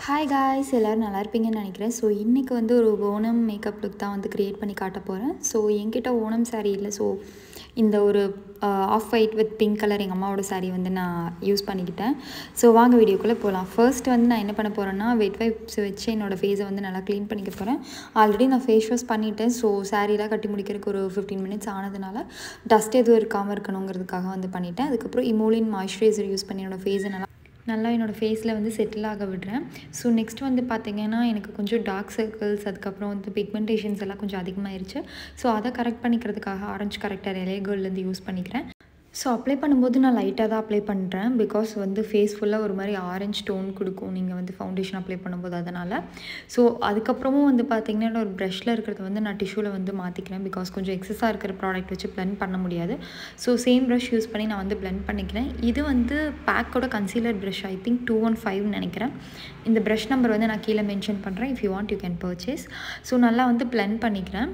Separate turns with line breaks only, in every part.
hi guys எல்லோரும் நல்லா இருப்பீங்கன்னு நினைக்கிறேன் ஸோ இன்றைக்கி வந்து ஒரு ஓணம் மேக்கப் லுக் தான் வந்து க்ரியேட் பண்ணி காட்ட போகிறேன் ஸோ என்கிட்ட ஓணம் saree இல்லை ஸோ இந்த ஒரு off white with pink colour எங்கள் அம்மாவோட saree வந்து நான் யூஸ் பண்ணிக்கிட்டேன் ஸோ வாங்க வீடியோக்குள்ளே போகலாம் ஃபர்ஸ்ட் வந்து நான் என்ன பண்ண போகிறேன்னா வெட் வைப்ஸ் வச்சு என்னோடய ஃபேஸை வந்து நல்லா க்ளீன் பண்ணிக்க போகிறேன் ஆல்ரெடி நான் ஃபேஸ் வாஷ் பண்ணிட்டேன் ஸோ சாரீலாம் கட்டி முடிக்கிறதுக்கு ஒரு ஃபிஃப்டீன் மினிட்ஸ் ஆனதுனால டஸ்ட் எதுவும் இருக்காமல் இருக்கணுங்கிறதுக்காக வந்து பண்ணிட்டேன் அதுக்கப்புறம் இமோலின் மாய்ஸ்சரைசர் யூஸ் பண்ணி என்னோடய ஃபேஸை நல்லா நல்லா என்னோடய ஃபேஸில் வந்து செட்டில் ஆக விடுறேன் ஸோ நெக்ஸ்ட் வந்து பார்த்திங்கன்னா எனக்கு கொஞ்சம் டார்க் சர்க்கிள்ஸ் அதுக்கப்புறம் வந்து பிக்மெண்டேஷன்ஸ் எல்லாம் கொஞ்சம் அதிகமாகிருச்சு ஸோ அதை கரெக்ட் பண்ணிக்கிறதுக்காக ஆரஞ்சு கரெக்டர் எலேகோல்லேருந்து யூஸ் பண்ணிக்கிறேன் ஸோ அப்ளை பண்ணும்போது நான் லைட்டாக தான் அப்ளை பண்ணுறேன் பிகாஸ் வந்து ஃபேஸ் ஃபுல்லாக ஒரு மாதிரி ஆரஞ்சு டோன் கொடுக்கும் நீங்கள் வந்து ஃபவுண்டேஷன் அப்ளை பண்ணும்போது அதனால் ஸோ அதுக்கப்புறமும் வந்து பார்த்திங்கன்னா ஒரு ப்ரஷில் இருக்கிறத வந்து நான் டிஷ்யூவில் வந்து மாற்றிக்கிறேன் பிகாஸ் கொஞ்சம் எக்ஸஸாக இருக்கிற ப்ராடக்ட் வச்சு blend பண்ண முடியாது ஸோ சேம் ப்ரஷ் யூஸ் பண்ணி நான் வந்து blend பண்ணிக்கிறேன் இது வந்து பேக்கோட concealer brush I think two one ஃபைவ்னு நினைக்கிறேன் இந்த ப்ரஷ் நம்பர் வந்து நான் கீழே மென்ஷன் பண்ணுறேன் if you want you can purchase so நல்லா வந்து blend பண்ணிக்கிறேன்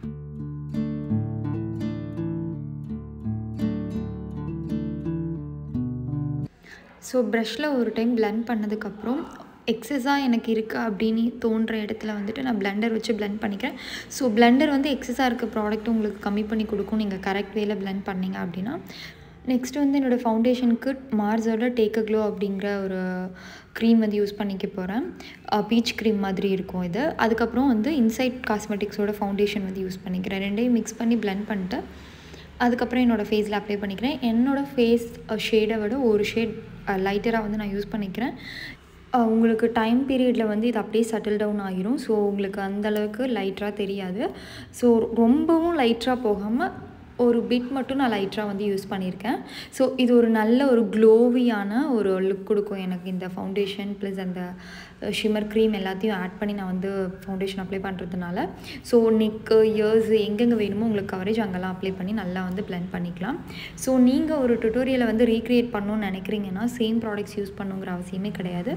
ஸோ ப்ரஷில் ஒரு டைம் blend பண்ணதுக்கப்புறம் எக்ஸஸாக எனக்கு இருக்குது அப்படின்னு தோன்ற இடத்துல வந்துட்டு நான் பிளெண்டர் வச்சு blend பண்ணிக்கிறேன் ஸோ பிளெண்டர் வந்து எக்ஸஸாக இருக்க ப்ராடக்ட் உங்களுக்கு கம்மி பண்ணி கொடுக்கும் நீங்கள் கரெக்ட் வேல blend பண்ணீங்க அப்படின்னா நெக்ஸ்ட் வந்து என்னோடய ஃபவுண்டேஷனுக்கு மார்ஸோட டேக் அ க்ளோ அப்படிங்கிற ஒரு க்ரீம் வந்து யூஸ் பண்ணிக்க போகிறேன் பீச் க்ரீம் மாதிரி இருக்கும் இது அதுக்கப்புறம் வந்து இன்சைட் காஸ்மெட்டிக்ஸோட ஃபவுண்டேஷன் வந்து யூஸ் பண்ணிக்கிறேன் ரெண்டையும் மிக்ஸ் பண்ணி blend பண்ணிட்டு அதுக்கப்புறம் என்னோடய ஃபேஸில் அப்ளை பண்ணிக்கிறேன் என்னோடய ஃபேஸ் ஷேடை விட ஒரு ஷேட் லைட்டராக வந்து நான் யூஸ் பண்ணிக்கிறேன் அஹ் உங்களுக்கு டைம் பீரியடில் வந்து இது அப்படியே செட்டில் டவுன் ஆகிரும் ஸோ உங்களுக்கு அந்தளவுக்கு லைட்டராக தெரியாது ஸோ ரொம்பவும் லைட்டராக போகாமல் ஒரு பிட் மட்டும் நான் லைட்டராக வந்து யூஸ் பண்ணியிருக்கேன் ஸோ இது ஒரு நல்ல ஒரு க்ளோவியான ஒரு லுக் கொடுக்கும் எனக்கு இந்த ஃபவுண்டேஷன் ப்ளஸ் அந்த ஷிமர் க்ரீம் எல்லாத்தையும் ஆட் பண்ணி நான் வந்து ஃபவுண்டேஷன் அப்ளை பண்ணுறதுனால ஸோ நெக்கு இயர்ஸ் எங்கெங்கே வேணுமோ உங்களுக்கு கவரேஜ் அங்கெல்லாம் அப்ளை பண்ணி நல்லா வந்து blend பண்ணிக்கலாம் ஸோ நீங்கள் ஒரு டுட்டோரியலை வந்து ரீக்ரியேட் பண்ணணும்னு நினைக்கிறீங்கன்னா சேம் ப்ராடக்ட்ஸ் யூஸ் பண்ணுங்கிற அவசியமே கிடையாது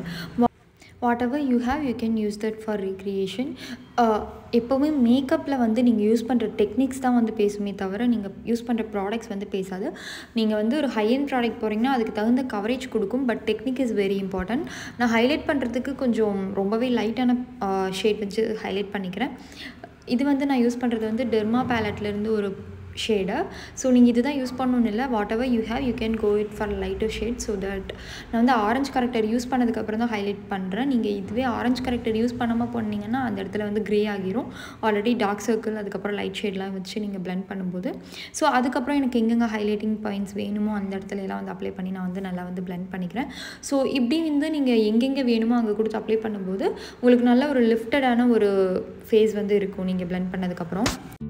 whatever you have you can use that for recreation எப்போவுமே மேக்கப்பில் வந்து நீங்கள் யூஸ் பண்ணுற டெக்னிக்ஸ் தான் வந்து பேசுமே தவிர நீங்கள் யூஸ் பண்ணுற ப்ராடக்ட்ஸ் வந்து பேசாது நீங்கள் வந்து ஒரு ஹை அண்ட் ப்ராடக்ட் போகிறீங்கன்னா அதுக்கு தகுந்த கவரேஜ் கொடுக்கும் but technique is very important நான் ஹைலைட் பண்ணுறதுக்கு கொஞ்சம் ரொம்பவே லைட்டான ஷேட் வச்சு ஹைலைட் பண்ணிக்கிறேன் இது வந்து நான் யூஸ் பண்ணுறது வந்து டெர்மா பேலட்லேருந்து ஒரு ஷேடை ஸோ நீங்கள் இதுதான் யூஸ் பண்ணணும்னு இல்லை whatever you have you can go it for lighter shade so that நான் வந்து ஆரஞ்சு கரெக்டர் யூஸ் பண்ணதுக்கப்புறம் தான் ஹைலைட் பண்ணுறேன் நீங்கள் இதுவே ஆரஞ்சு கரெக்டர் யூஸ் பண்ணாமல் போனீங்கன்னா அந்த இடத்துல வந்து க்ரே ஆகிரும் ஆல்ரெடி டார்க் சர்க்கிள் அதுக்கப்புறம் லைட் ஷேட்லாம் வச்சு நீங்கள் blend பண்ணும்போது ஸோ அதுக்கப்புறம் எனக்கு எங்கெங்கே ஹைலைட்டிங் பாயிண்ட்ஸ் வேணுமோ அந்த இடத்துல எல்லாம் வந்து அப்ளை பண்ணி நான் வந்து நல்லா வந்து blend பண்ணிக்கிறேன் ஸோ இப்படி வந்து நீங்கள் எங்கெங்கே வேணுமோ அங்கே கொடுத்து அப்ளை பண்ணும்போது உங்களுக்கு நல்ல ஒரு லிஃப்டடான ஒரு ஃபேஸ் வந்து இருக்கும் நீங்கள் blend பண்ணதுக்கப்புறம்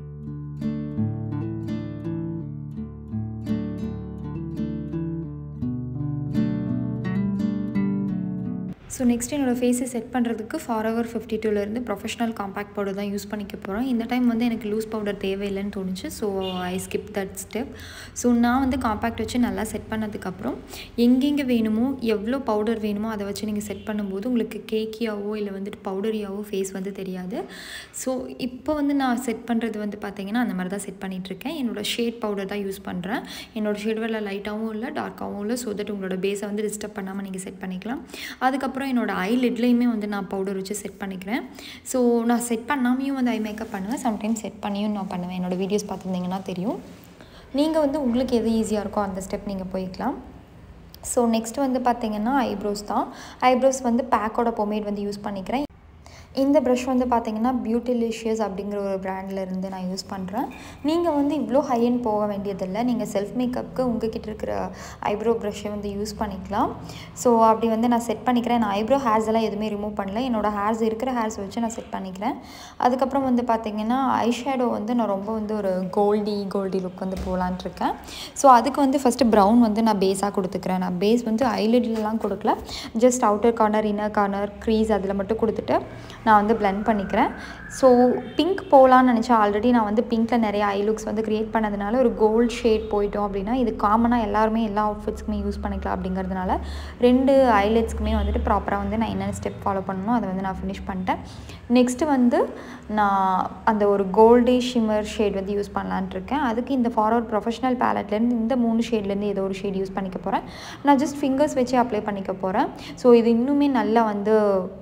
ஸோ நெக்ஸ்ட் என்னோடய ஃபேஸை செட் பண்ணுறதுக்கு ஃபார் எவர் ஃபிஃப்டி டூலேருந்து ப்ரொஃபஷனல் காம்பேக்ட் பவுடர் தான் யூஸ் பண்ணிக்க போகிறேன் இந்த டைம் வந்து எனக்கு லூஸ் பவுடர் தேவையில்லைன்னு தோணுச்சு so I skip that step so நான் வந்து காம்பேக்ட் வச்சு நல்லா செட் பண்ணதுக்கப்புறம் எங்கெங்கே வேணுமோ எவ்வளோ பவுடர் வேணுமோ அதை வச்சு நீங்கள் செட் பண்ணும்போது உங்களுக்கு கேக்கியாவோ இல்லை வந்துட்டு பவுடரியாவோ ஃபேஸ் வந்து தெரியாது ஸோ இப்போ வந்து நான் செட் பண்ணுறது வந்து பார்த்தீங்கன்னா அந்த மாதிரி தான் செட் பண்ணிகிட்ருக்கேன் என்னோடய ஷேட் பவுடர் தான் யூஸ் பண்ணுறேன் என்னோடய ஷேட் வேலை லைட்டாகவும் இல்லை டார்க்காகவும் இல்லை ஸோ தட் உங்களோட பேஸை வந்து டிஸ்டர்ப் பண்ணாமல் நீங்கள் செட் பண்ணிக்கலாம் அதுக்கப்புறம் அப்புறம் என்னோடய ஐ லிட்லேயுமே வந்து நான் பவுடர் வச்சு செட் பண்ணிக்கிறேன் ஸோ நான் செட் பண்ணாமையும் வந்து ஐ மேக்கப் பண்ணுவேன் சம்டைம்ஸ் செட் பண்ணியும் நான் பண்ணுவேன் என்னோடய வீடியோஸ் பார்த்துருந்தீங்கன்னா தெரியும் நீங்கள் வந்து உங்களுக்கு எது ஈஸியாக இருக்கோ அந்த ஸ்டெப் நீங்கள் போய்க்கலாம் ஸோ நெக்ஸ்ட் வந்து பார்த்தீங்கன்னா ஐப்ரோஸ் தான் ஐப்ரோஸ் வந்து பேக்கோட பொமேட் வந்து யூஸ் பண்ணிக்கிறேன் இந்த ப்ரஷ் வந்து பார்த்தீங்கன்னா பியூட்டிலிஷியஸ் அப்படிங்கிற ஒரு பிராண்டில் இருந்து நான் யூஸ் பண்ணுறேன் நீங்கள் வந்து இவ்வளோ ஹை அண்ட் போக வேண்டியதில்லை நீங்கள் செல்ஃப் மேக்கப்புக்கு உங்ககிட்ட இருக்கிற ஐப்ரோ ப்ரஷ்ஷை வந்து யூஸ் பண்ணிக்கலாம் ஸோ அப்படி வந்து நான் செட் பண்ணிக்கிறேன் நான் ஐப்ரோ ஹேர்ஸ் எல்லாம் எதுவுமே ரிமூவ் பண்ணல என்னோடய ஹேர்ஸ் இருக்கிற ஹேர்ஸ் வச்சு நான் செட் பண்ணிக்கிறேன் அதுக்கப்புறம் வந்து பார்த்தீங்கன்னா ஐ ஷேடோ வந்து நான் ரொம்ப வந்து ஒரு கோல்டி கோல்டி லுக் வந்து போகலான்ட்டு இருக்கேன் ஸோ அதுக்கு வந்து ஃபஸ்ட்டு ப்ரௌன் வந்து நான் பேஸாக கொடுத்துக்கிறேன் நான் பேஸ் வந்து ஐலிட்லலாம் கொடுக்கல just outer corner inner corner crease அதில் மட்டும் கொடுத்துட்டு நான் வந்து blend பண்ணிக்கிறேன் ஸோ பிங்க் போகலான்னு நினச்சா ஆல்ரெடி நான் வந்து பிங்க்கில் நிறைய ஐ லுக்ஸ் வந்து க்ரியேட் பண்ணதுனால ஒரு கோல்ட் ஷேட் போயிட்டோம் அப்படின்னா இது காமனாக எல்லாருமே எல்லா அவுட்ஃபிட்ஸ்க்குமே யூஸ் பண்ணிக்கலாம் அப்படிங்கிறதுனால ரெண்டு ஐலைட்ஸ்க்குமே வந்துட்டு ப்ராப்பராக வந்து நான் என்னென்ன ஸ்டெப் ஃபாலோ பண்ணணும் அதை வந்து நான் ஃபினிஷ் பண்ணிட்டேன் நெக்ஸ்ட்டு வந்து நான் அந்த ஒரு கோல்டே ஷிம்மர் ஷேட் வந்து யூஸ் பண்ணலான்ட்டு இருக்கேன் அதுக்கு இந்த ஃபார்வர்ட் ப்ரொஃபஷனல் பேலட்லேருந்து இந்த மூணு ஷேட்லேருந்து ஏதோ ஒரு ஷேட் யூஸ் பண்ணிக்க போகிறேன் நான் ஜஸ்ட் ஃபிங்கர்ஸ் வச்சு அப்ளை பண்ணிக்க போகிறேன் ஸோ இது இன்னுமே நல்லா வந்து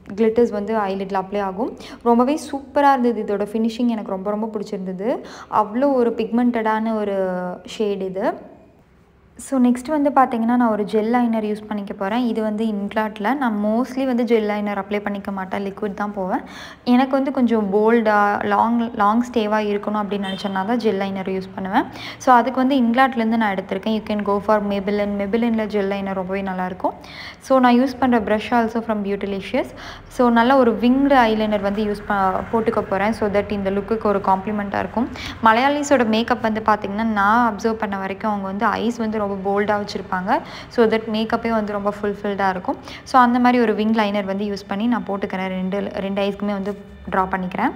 கிளிட்டர்ஸ் வந்து ஐலிட்டில் அப்ளை ஆகும் ரொம்பவே சூப்பராக இருந்தது இதோட ஃபினிஷிங் எனக்கு ரொம்ப ரொம்ப பிடிச்சிருந்தது அவ்வளோ ஒரு பிக்மெண்டடான ஒரு ஷேட் இது ஸோ நெக்ஸ்ட் வந்து பார்த்தீங்கன்னா நான் ஒரு ஜெல் லைனர் யூஸ் பண்ணிக்க போகிறேன் இது வந்து இன்க்ளாட்டில் நான் மோஸ்ட்லி வந்து ஜெல் லைனர் அப்ளை பண்ணிக்க மாட்டேன் லிக்விட் தான் போவேன் எனக்கு வந்து கொஞ்சம் போல்டாக லாங் லாங் ஸ்டேவாக இருக்கணும் அப்படின்னு நினச்சனால தான் ஜெல் லைனர் யூஸ் பண்ணுவேன் ஸோ அதுக்கு வந்து இன்க்ளாட்லேருந்து நான் எடுத்திருக்கேன் you can go for Maybelline மெபிலனில் ஜெல் லைனர் ரொம்பவே நல்லாயிருக்கும் ஸோ நான் யூஸ் பண்ணுற brush also from Beautilicious so நல்ல ஒரு விங்டு ஐலைனர் வந்து யூஸ் ப போட்டுக்க போகிறேன் ஸோ தட் இந்த லுக்குக்கு ஒரு காம்ப்ளிமெண்ட்டாக இருக்கும் மலையாளிஸோட மேக்கப் வந்து பார்த்திங்கன்னா நான் அப்சர்வ் பண்ண வரைக்கும் அவங்க வந்து ஐஸ் வந்து ரொம்ப போல்டாக வச்சுருப்பாங்க ஸோ தட் மேக்கப்பே வந்து ரொம்ப ஃபுல்ஃபில்டாக இருக்கும் ஸோ அந்த மாதிரி ஒரு விங் லைனர் வந்து யூஸ் பண்ணி நான் போட்டுக்கிறேன் ரெண்டு ரெண்டு ஐஸ்க்குமே வந்து ட்ரா பண்ணிக்கிறேன்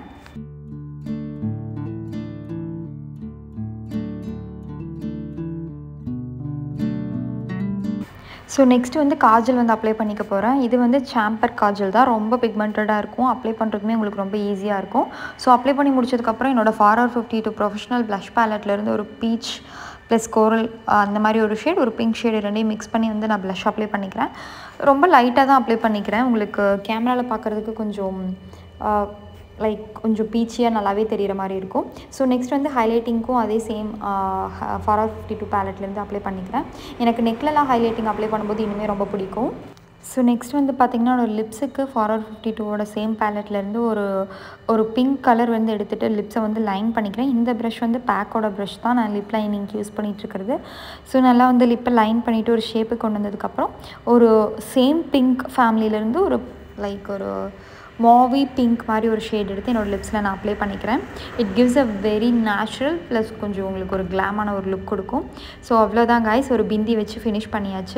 ஸோ நெக்ஸ்ட் வந்து காஜல் வந்து அப்ளை பண்ணிக்க போகிறேன் இது வந்து சாம்பர் காஜல் தான் ரொம்ப பிக்மெண்டடாக இருக்கும் அப்ளை பண்ணுறதுக்குமே உங்களுக்கு ரொம்ப ஈஸியாக இருக்கும் ஸோ அப்ளை பண்ணி முடிச்சதுக்கப்புறம் என்னோடய forever fifty two professional blush பேலட்லேருந்து ஒரு பீச் ப்ளஸ் கோரல் அந்த மாதிரி ஒரு ஷேட் ஒரு பிங்க் ஷேடு ரெண்டையும் மிக்ஸ் பண்ணி வந்து நான் ப்ளஷ் அப்ளை பண்ணிக்கிறேன் ரொம்ப லைட்டாக தான் அப்ளை பண்ணிக்கிறேன் உங்களுக்கு கேமராவில் பார்க்குறதுக்கு கொஞ்சம் லைக் கொஞ்சம் பீச்சியாக நல்லாவே தெரிகிற மாதிரி இருக்கும் ஸோ நெக்ஸ்ட் வந்து ஹைலைட்டிங்க்கும் அதே same forever fifty two பேலட்லேருந்து அப்ளை பண்ணிக்கிறேன் எனக்கு நெக்லலாம் ஹைலைட்டிங் அப்ளை பண்ணும்போது இனிமேல் ரொம்ப பிடிக்கும் ஸோ நெக்ஸ்ட் வந்து பார்த்திங்கன்னா ஒரு லிப்ஸுக்கு ஃபார்வர் ஃபிஃப்டி டூவோட சேம் பேலட்லேருந்து ஒரு ஒரு பிங்க் கலர் வந்து எடுத்துகிட்டு லிப்ஸை வந்து லைன் பண்ணிக்கிறேன் இந்த ப்ரஷ் வந்து பேக்கோட ப்ரஷ் தான் நான் லிப் லைனிங்க்கு யூஸ் பண்ணிகிட்ருக்கிறது ஸோ நல்லா வந்து லிப்பை லைன் பண்ணிவிட்டு ஒரு ஷேப்பு கொண்டு வந்ததுக்கப்புறம் ஒரு சேம் பிங்க் ஃபேமிலியிலேருந்து ஒரு லைக் ஒரு மாவி பிங்க் மாதிரி ஒரு ஷேட் எடுத்து என்னோடய லிப்ஸில் நான் அப்ளை பண்ணிக்கிறேன் it gives a very natural blush கொஞ்சம் உங்களுக்கு ஒரு கிளாமான ஒரு லுக் கொடுக்கும் ஸோ அவ்வளோதான் காய்ஸ் ஒரு பிந்தி வச்சு ஃபினிஷ் பண்ணியாச்சு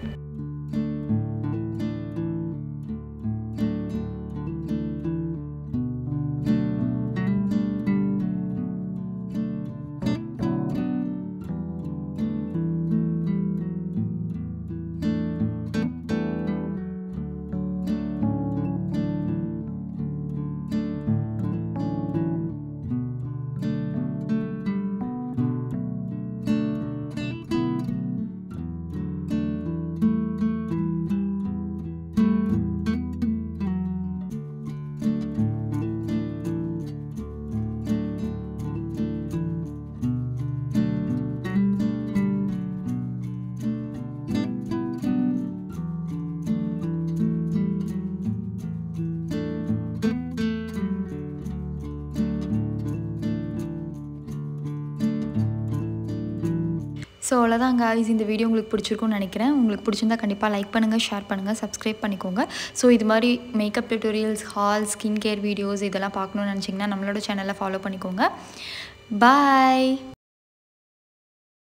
ஸோ அவ்வளோதான் காய்ஸ் இந்த வீடியோ உங்களுக்கு பிடிச்சிருக்கும்னு நினைக்கிறேன் உங்களுக்கு பிடிச்சிருந்தா கண்டிப்பாக லைக் பண்ணுங்கள் ஷேர் பண்ணுங்கள் சப்ஸ்கிரைப் பண்ணிக்கோங்க ஸோ இது மாதிரி மேக்கப் டியூட்டோரியல்ஸ் ஹால் ஸ்கின் கேர் வீடியோஸ் இதெல்லாம் பார்க்கணுன்னு நினச்சிங்கன்னா நம்மளோட சேனலை ஃபாலோ பண்ணிக்கோங்க பாய்